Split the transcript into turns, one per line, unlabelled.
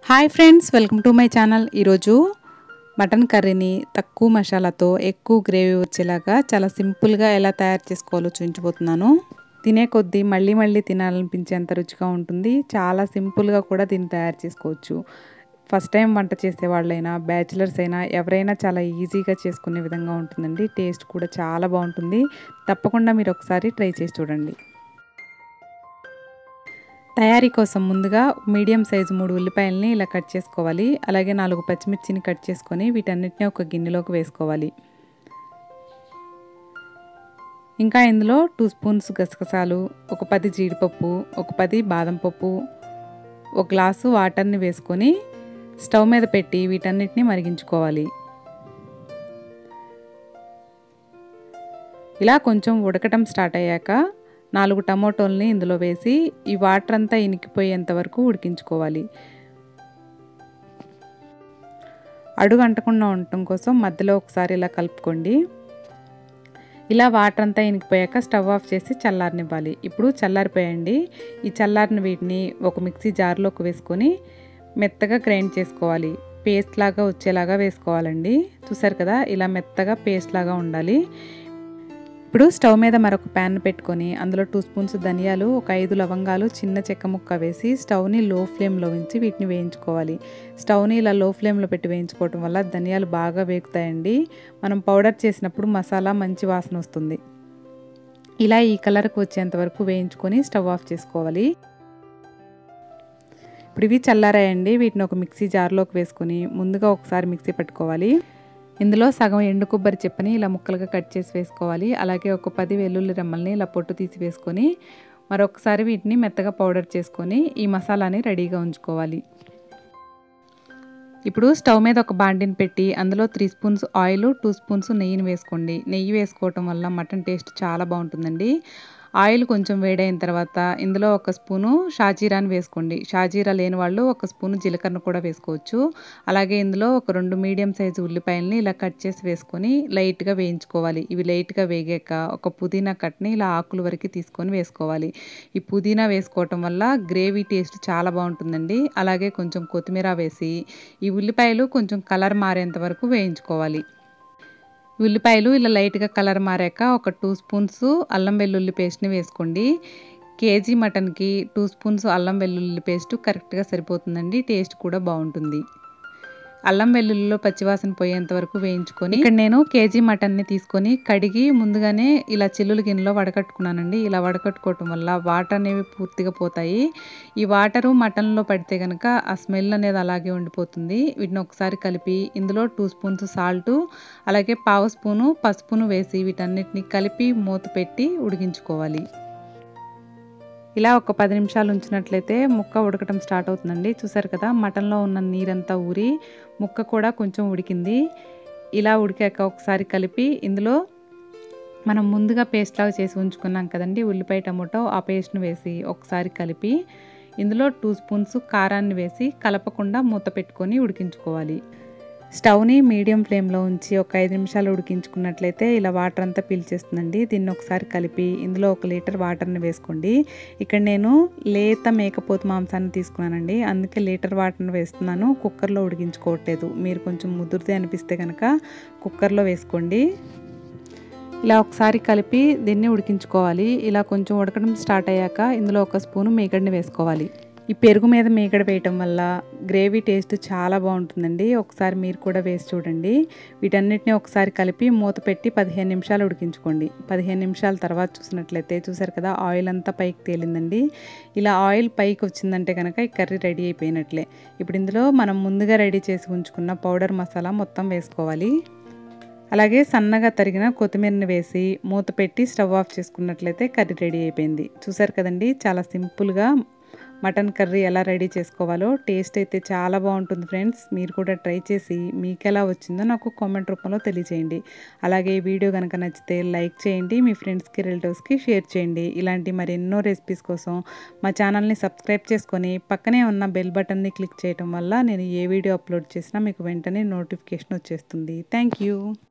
hi friends welcome to my channel ఈరోజు mutton కర్రీని తక్కువ మసాలాతో ఎక్కువ గ్రేవీ వచ్చేలాగా చాలా సింపుల్గా ఎలా తయారు చేసుకోవాలో చూపించబోతున్నాను తినే కొద్దీ మళ్ళీ మళ్ళీ తినాలనిపించేంత రుచిగా ఉంటుంది చాలా సింపుల్గా కూడా దీన్ని తయారు చేసుకోవచ్చు ఫస్ట్ టైం వంట చేసే వాళ్ళైనా బ్యాచిలర్స్ అయినా ఎవరైనా చాలా ఈజీగా చేసుకునే విధంగా ఉంటుందండి టేస్ట్ కూడా చాలా బాగుంటుంది తప్పకుండా మీరు ఒకసారి ట్రై చేసి చూడండి తయారీ కోసం ముందుగా మీడియం సైజు మూడు ఉల్లిపాయలని ఇలా కట్ చేసుకోవాలి అలాగే నాలుగు పచ్చిమిర్చిని కట్ చేసుకొని వీటన్నిటిని ఒక గిన్నెలోకి వేసుకోవాలి ఇంకా ఇందులో టూ స్పూన్స్ గసగసాలు ఒక పది జీడిపప్పు ఒక పది బాదం పప్పు ఒక గ్లాసు వాటర్ని వేసుకొని స్టవ్ మీద పెట్టి వీటన్నిటిని మరిగించుకోవాలి ఇలా కొంచెం ఉడకటం స్టార్ట్ అయ్యాక నాలుగు టమోటోల్ని ఇందులో వేసి ఈ వాటర్ అంతా ఇనికిపోయేంత వరకు ఉడికించుకోవాలి అడుగు అంటకుండా ఉండటం కోసం మధ్యలో ఒకసారి ఇలా కలుపుకోండి ఇలా వాటర్ అంతా ఇనికిపోయాక స్టవ్ ఆఫ్ చేసి చల్లారనివ్వాలి ఇప్పుడు చల్లారిపోయండి ఈ చల్లారిన వీటిని ఒక మిక్సీ జార్లోకి వేసుకొని మెత్తగా గ్రైండ్ చేసుకోవాలి పేస్ట్ లాగా వచ్చేలాగా వేసుకోవాలండి చూసారు కదా ఇలా మెత్తగా పేస్ట్ లాగా ఉండాలి ఇప్పుడు స్టవ్ మీద మరొక ప్యాన్ పెట్టుకొని అందులో టూ స్పూన్స్ ధనియాలు ఒక ఐదు లవంగాలు చిన్న చెక్క ముక్క వేసి స్టవ్ని లో ఫ్లేమ్లో ఉంచి వీటిని వేయించుకోవాలి స్టవ్ని ఇలా లో ఫ్లేమ్లో పెట్టి వేయించుకోవటం వల్ల ధనియాలు బాగా వేగుతాయండి మనం పౌడర్ చేసినప్పుడు మసాలా మంచి వాసన వస్తుంది ఇలా ఈ కలర్కి వచ్చేంత వరకు వేయించుకొని స్టవ్ ఆఫ్ చేసుకోవాలి ఇప్పుడు ఇవి చల్లారాయండి వీటిని ఒక మిక్సీ జార్లోకి వేసుకొని ముందుగా ఒకసారి మిక్సీ పట్టుకోవాలి ఇందులో సగం ఎండు కొబ్బరి చెప్పని ఇలా ముక్కలుగా కట్ చేసి వేసుకోవాలి అలాగే ఒక పది వెల్లుల్లి రెమ్మల్ని ఇలా పొట్టు తీసి వేసుకొని మరొకసారి వీటిని మెత్తగా పౌడర్ చేసుకొని ఈ మసాలాని రెడీగా ఉంచుకోవాలి ఇప్పుడు స్టవ్ మీద ఒక బాండిని పెట్టి అందులో three spoons oil two spoons నెయ్యిని వేసుకోండి నెయ్యి వేసుకోవటం వల్ల మటన్ టేస్ట్ చాలా బాగుంటుందండి ఆయిల్ కొంచెం వేడైన తర్వాత ఇందులో ఒక స్పూను షాజీరాని వేసుకోండి షాజీరా లేని వాళ్ళు ఒక స్పూను జీలకర్ర కూడా వేసుకోవచ్చు అలాగే ఇందులో ఒక రెండు మీడియం సైజు ఉల్లిపాయలని ఇలా కట్ చేసి వేసుకొని లైట్గా వేయించుకోవాలి ఇవి లైట్గా వేగాక ఒక పుదీనా కట్ని ఇలా ఆకుల వరకు తీసుకొని వేసుకోవాలి ఈ పుదీనా వేసుకోవటం వల్ల గ్రేవీ టేస్ట్ చాలా బాగుంటుందండి అలాగే కొంచెం కొత్తిమీర వేసి ఈ ఉల్లిపాయలు కొంచెం కలర్ మారేంత వరకు వేయించుకోవాలి ఉల్లిపాయలు ఇలా లైట్గా కలర్ మారాక ఒక టూ స్పూన్స్ అల్లం వెల్లుల్లి పేస్ట్ని వేసుకోండి కేజీ మటన్కి టూ స్పూన్స్ అల్లం వెల్లుల్లి పేస్ట్ కరెక్ట్గా సరిపోతుందండి టేస్ట్ కూడా బాగుంటుంది అల్లం వెల్లుల్లిలో పచ్చివాసన పోయేంత వరకు వేయించుకొని ఇక్కడ నేను కేజీ మటన్ని తీసుకొని కడిగి ముందుగానే ఇలా చిల్లుల గిన్నెలో వడకట్టుకున్నానండి ఇలా వడకట్టుకోవటం వల్ల వాటర్ అనేవి పూర్తిగా పోతాయి ఈ వాటరు మటన్లో పడితే కనుక ఆ స్మెల్ అనేది అలాగే ఉండిపోతుంది వీటిని ఒకసారి కలిపి ఇందులో టూ స్పూన్స్ సాల్ట్ అలాగే పావు స్పూను పసుపును వేసి వీటన్నిటిని కలిపి మూత పెట్టి ఉడికించుకోవాలి ఇలా ఒక పది నిమిషాలు ఉంచినట్లయితే ముక్క ఉడకటం స్టార్ట్ అవుతుందండి చూసారు కదా మటన్లో ఉన్న నీరంతా ఊరి ముక్క కూడా కొంచెం ఉడికింది ఇలా ఉడికాక ఒకసారి కలిపి ఇందులో మనం ముందుగా పేస్ట్ లాగా చేసి ఉంచుకున్నాం కదండి ఉల్లిపాయ టమోటో ఆ పేస్ట్ను వేసి ఒకసారి కలిపి ఇందులో టూ స్పూన్స్ కారాన్ని వేసి కలపకుండా మూత పెట్టుకొని ఉడికించుకోవాలి స్టవ్ని మీడియం ఫ్లేమ్లో ఉంచి ఒక ఐదు నిమిషాలు ఉడికించుకున్నట్లయితే ఇలా వాటర్ అంతా పీల్చేస్తుందండి దీన్ని ఒకసారి కలిపి ఇందులో ఒక లీటర్ వాటర్ని వేసుకోండి ఇక్కడ నేను లేత మేకపోతు మాంసాన్ని తీసుకున్నానండి అందుకే లీటర్ వాటర్ని వేస్తున్నాను కుక్కర్లో ఉడికించుకోవట్లేదు మీరు కొంచెం ముదురుతే అనిపిస్తే కనుక కుక్కర్లో వేసుకోండి ఇలా ఒకసారి కలిపి దీన్ని ఉడికించుకోవాలి ఇలా కొంచెం ఉడకడం స్టార్ట్ అయ్యాక ఇందులో ఒక స్పూను మేగడిని వేసుకోవాలి ఈ పెరుగు మీద మేగడ వేయటం వల్ల గ్రేవీ టేస్ట్ చాలా బాగుంటుందండి ఒకసారి మీరు కూడా వేసి చూడండి వీటన్నిటిని ఒకసారి కలిపి మూత పెట్టి పదిహేను నిమిషాలు ఉడికించుకోండి పదిహేను నిమిషాల తర్వాత చూసినట్లయితే చూసారు కదా ఆయిల్ అంతా పైకి తేలిందండి ఇలా ఆయిల్ పైకి వచ్చిందంటే కనుక ఈ కర్రీ రెడీ అయిపోయినట్లే ఇప్పుడు ఇందులో మనం ముందుగా రెడీ చేసి ఉంచుకున్న పౌడర్ మసాలా మొత్తం వేసుకోవాలి అలాగే సన్నగా తరిగిన కొత్తిమీరని వేసి మూత పెట్టి స్టవ్ ఆఫ్ చేసుకున్నట్లయితే కర్రీ రెడీ అయిపోయింది చూసారు కదండి చాలా సింపుల్గా మటన్ కర్రీ ఎలా రెడీ చేసుకోవాలో టేస్ట్ అయితే చాలా బాగుంటుంది ఫ్రెండ్స్ మీరు కూడా ట్రై చేసి మీకు ఎలా వచ్చిందో నాకు కామెంట్ రూపంలో తెలియచేయండి అలాగే ఈ వీడియో కనుక నచ్చితే లైక్ చేయండి మీ ఫ్రెండ్స్కి రిలేటివ్స్కి షేర్ చేయండి ఇలాంటి మరి ఎన్నో రెసిపీస్ కోసం మా ఛానల్ని సబ్స్క్రైబ్ చేసుకొని పక్కనే ఉన్న బెల్ బటన్ని క్లిక్ చేయడం వల్ల నేను ఏ వీడియో అప్లోడ్ చేసినా మీకు వెంటనే నోటిఫికేషన్ వచ్చేస్తుంది థ్యాంక్ యూ